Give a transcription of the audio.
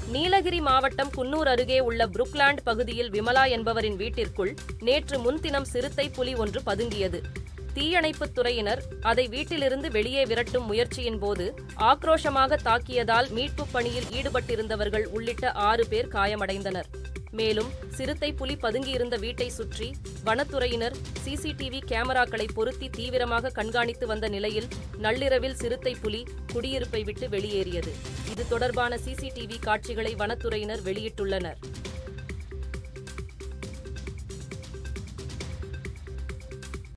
நீலகிரி மாவட்டம் குன்னூர் அருகே உள்ள புருக்லாண்ட் பகுதியில் விமலா என்பவரின் வீட்டிற்குள் நேற்று முன்தினம் சிறுத்தை புலி ஒன்று பதுங்கியது தீயணைப்புத் துறையினர் அதை வீட்டிலிருந்து வெளியே விரட்டும் முயற்சியின் போது ஆக்ரோஷமாக தாக்கியதால் மீட்புப் பணியில் ஈடுபட்டிருந்தவர்கள் உள்ளிட்ட ஆறு பேர் காயமடைந்தனர் மேலும் சிறுத்தை புலி பதுங்கியிருந்த வீட்டை சுற்றி வனத்துறையினர் சிசிடிவி கேமராக்களை பொருத்தி தீவிரமாக கண்காணித்து வந்த நிலையில் நள்ளிரவில் சிறுத்தை புலி குடியிருப்பை விட்டு வெளியேறியது இது தொடர்பான சிசிடிவி காட்சிகளை வனத்துறையினர் வெளியிட்டுள்ளனர்